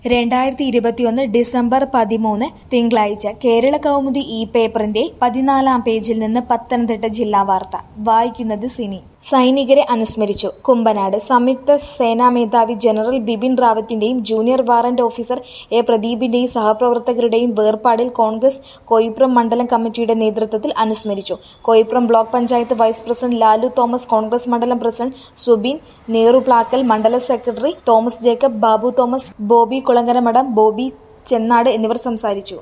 രണ്ടായിരത്തി ഇരുപത്തിയൊന്ന് ഡിസംബർ പതിമൂന്ന് തിങ്കളാഴ്ച കേരള കൗമുദി ഈ പേപ്പറിന്റെ പതിനാലാം പേജിൽ നിന്ന് പത്തനംതിട്ട ജില്ലാ വാർത്ത വായിക്കുന്നത് സിനി സൈനികരെ അനുസ്മരിച്ചു കുമ്പനാട് സംയുക്ത സേനാ മേധാവി ജനറൽ ബിപിൻ റാവത്തിന്റെയും ജൂനിയർ വാറന്റ് ഓഫീസർ എ പ്രദീപിന്റെയും സഹപ്രവർത്തകരുടെയും വേർപാടിൽ കോൺഗ്രസ് കോയിപ്രം മണ്ഡലം കമ്മിറ്റിയുടെ നേതൃത്വത്തിൽ അനുസ്മരിച്ചു Koipuram block panchayat vice president Lalu Thomas Congress മണ്ഡലം പ്രസിഡന്റ് സുബിൻ നേറു പ്ലാക്കൽ മണ്ഡല സെക്രട്ടറി തോമസ് ജേക്കബ് ബാബു തോമസ് ബോബി കുളങ്ങരമഠം ബോബി ചെന്നാട് എന്നിവർ സംസാരിച്ചു